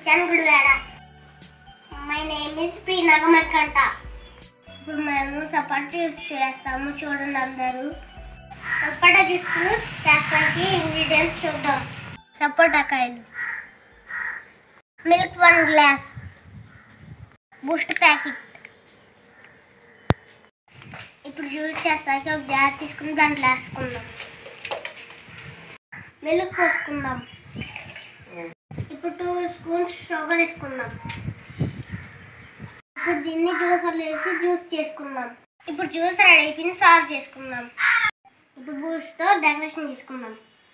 చెన్గుడివాడ my name is ప్రీ నగమర్కంట ఇప్పుడు మేము సపోటా జ్యూస్ చేస్తాము చూడండి అందరూ సపోటా జ్యూస్ చేస్తానికి ఇంగ్రీడియంట్స్ చూద్దాం సపోటా కాయలు milk one glass Boost packet ఇప్పుడు జ్యూస్ చేస్తానికి ఒక జార్ తీసుకుని దాంట్లో వేసుకుందాం మిల్క్ పోసుకుందాం ఇప్పుడు టూ స్పూన్స్ షుగర్ వేసుకుందాం ఇప్పుడు దీన్ని జ్యూసర్లో వేసి జ్యూస్ చేసుకుందాం ఇప్పుడు జ్యూస్ రెడీ అయిపోయింది సర్వ్ చేసుకుందాం ఇప్పుడు బూస్ట్తో డెకరేషన్ చేసుకుందాం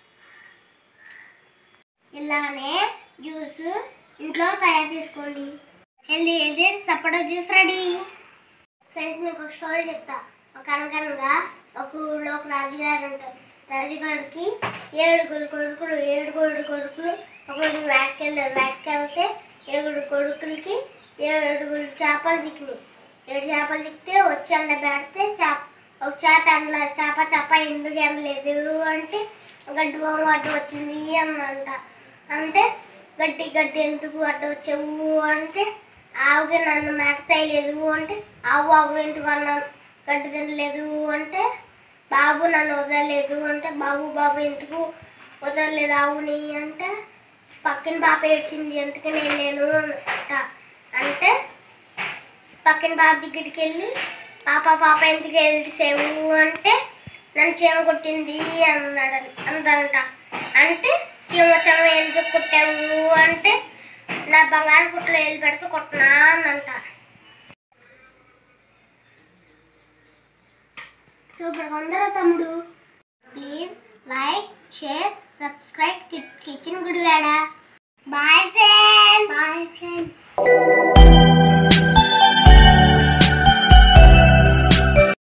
ఇలానే జ్యూస్ ఇంట్లో తయారు చేసుకోండి హెల్దీ అయితే సపోటా జ్యూస్ రెడీ ఫ్రెండ్స్ మీకు ఒక స్టోరీ చెప్తా ఒక అనగనగా ఒక ఊళ్ళో ఒక రాజుగారు ఉంటారు రాజుగారికి ఏడుగురు కొడుకులు ఏడుగురు కొడుకులు ఒకరోజు వేటకెళ్ళారు వేటకెళ్తే ఏడుగురు కొడుకులకి ఏడుగురు చేపలు చిక్కినాయి ఏడు చేపలు చిక్కితే వచ్చి ఎండ పెడితే చేప ఒక చేప ఎండల చేప చేప ఎందుకు ఎండలేదు అంటే గడ్డి బొమ్మ అడ్డు వచ్చింది అన్నంట అంటే గడ్డి గడ్డి ఎందుకు అడ్డు వచ్చావు అంటే ఆవుకి నన్ను మేత తేయలేదు అంటే ఆవు ఆవు ఎందుకు అన్నాను గడ్డి తినలేదు అంటే బాబు నన్ను వదలలేదు అంటే బాబు బాబు ఎందుకు వదలలేదు ఆవుని అంటే పక్కన పాప ఏడ్చింది ఎందుకు నేను లేను అంట అంటే పక్కన పాప దగ్గరికి వెళ్ళి పాప పాప ఎందుకు ఏడ్చేవు అంటే నన్ను చీమ కొట్టింది అన్నాడు అందంట అంటే చీమ చీమ ఎందుకు కొట్టావు అంటే నా బంగారు పుట్లో వేలు పెడితే కొట్టనా అనంట సూపర్గా ఉందరా తమ్ముడు ప్లీజ్ లైక్ షేర్